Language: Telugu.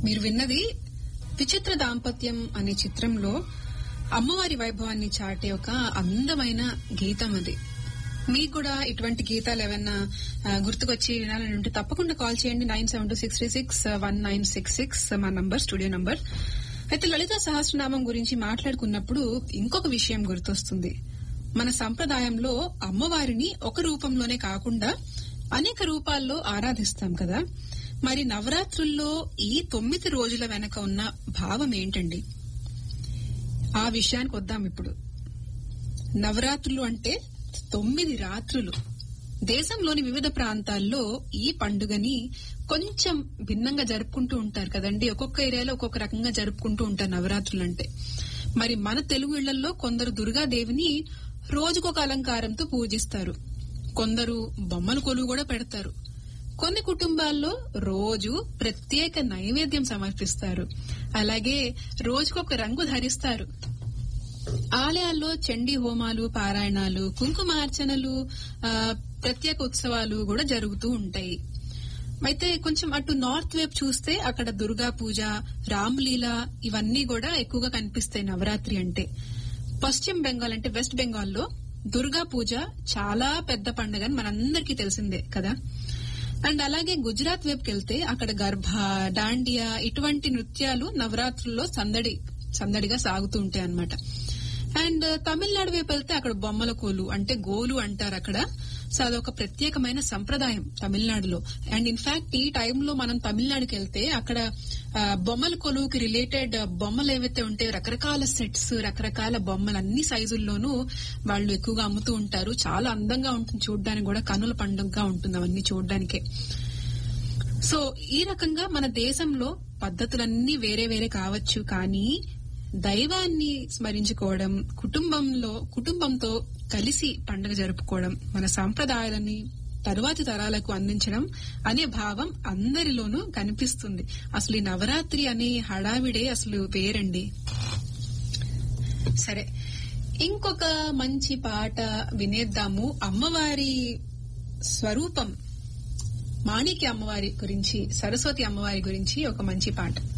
మీరు విన్నది విచిత్ర దాంపత్యం అనే చిత్రంలో అమ్మవారి వైభవాన్ని చాటే ఒక అందమైన గీతం అది మీకు కూడా ఇటువంటి గీతాలు ఏమైనా ఆ, గుర్తుకొచ్చి వినాలని ఉంటే తప్పకుండా కాల్ చేయండి nine seven two six three six one nine six six మా నంబర్ స్టూడియో నంబర్ అయితే లలిత సహస్రనామం గురించి మాట్లాడుకున్నప్పుడు ఇంకొక విషయం గుర్తొస్తుంది మన సంప్రదాయంలో అమ్మవారిని ఒక రూపంలోనే కాకుండా అనేక రూపాల్లో ఆరాధిస్తాం కదా మరి నవరాత్రుల్లో ఈ తొమ్మిది రోజుల వెనక ఉన్న భావం ఏంటండి ఆ విషయానికి వద్దాం ఇప్పుడు నవరాత్రులు అంటే తొమ్మిది రాత్రులు దేశంలోని వివిధ ప్రాంతాల్లో ఈ పండుగని కొంచెం భిన్నంగా జరుపుకుంటూ ఉంటారు కదండి ఒక్కొక్క ఏరియాలో ఒక్కొక్క రకంగా జరుపుకుంటూ ఉంటారు నవరాత్రులు అంటే మరి మన తెలుగు ఇళ్లలో కొందరు దుర్గాదేవిని రోజుకొక అలంకారంతో పూజిస్తారు కొందరు బొమ్మల కొలువు కూడా పెడతారు కొన్ని కుటుంబాల్లో రోజు ప్రత్యేక నైవేద్యం సమర్పిస్తారు అలాగే రోజుకొక రంగు ధరిస్తారు ఆలయాల్లో చండీ హోమాలు పారాయణాలు కుంకుమార్చనలు ఆ, ప్రత్యేక ఉత్సవాలు కూడా జరుగుతూ ఉంటాయి అయితే కొంచెం అటు నార్త్ వైపు చూస్తే అక్కడ దుర్గా పూజ రామ్లీల ఇవన్నీ కూడా ఎక్కువగా కనిపిస్తాయి నవరాత్రి అంటే పశ్చిమ బెంగాల్ అంటే వెస్ట్ బెంగాల్లో దుర్గా పూజ చాలా పెద్ద పండుగ అని మనందరికీ తెలిసిందే కదా అండ్ అలాగే గుజరాత్ వైపుకి వెళ్తే అక్కడ గర్భ దాండియా ఇటువంటి నృత్యాలు నవరాత్రుల్లో సందడి సందడిగా సాగుతూ ఉంటాయి అన్నమాట అండ్ తమిళనాడు వైపు వెళ్తే అక్కడ బొమ్మల కోలు అంటే గోలు అంటారు అక్కడ సో అదొక ప్రత్యేకమైన సంప్రదాయం తమిళనాడులో అండ్ ఇన్ఫాక్ట్ ఈ టైంలో మనం తమిళనాడుకి వెళ్తే అక్కడ ఆ, బొమ్మల కొలువుకి రిలేటెడ్ బొమ్మలు ఏవైతే ఉంటాయో రకరకాల సెట్స్ రకరకాల బొమ్మలు అన్ని సైజుల్లోనూ వాళ్ళు ఎక్కువగా అమ్ముతూ ఉంటారు చాలా అందంగా ఉంటుంది చూడడానికి కూడా కనుల పండుగగా ఉంటుంది అవన్నీ చూడడానికే సో ఈ రకంగా మన దేశంలో పద్ధతులన్నీ వేరే వేరే కావచ్చు కానీ దైవాన్ని స్మరించుకోవడం కుటుంబంలో కుటుంబంతో కలిసి పండుగ జరుపుకోవడం మన సాంప్రదాయాలని తరువాతి తరాలకు అందించడం అనే భావం అందరిలోనూ కనిపిస్తుంది అసలు ఈ నవరాత్రి అనే హడావిడే అసలు వేరండి సరే ఇంకొక మంచి పాట వినేద్దాము అమ్మవారి స్వరూపం మాణిక్య అమ్మవారి గురించి సరస్వతి అమ్మవారి గురించి ఒక మంచి పాట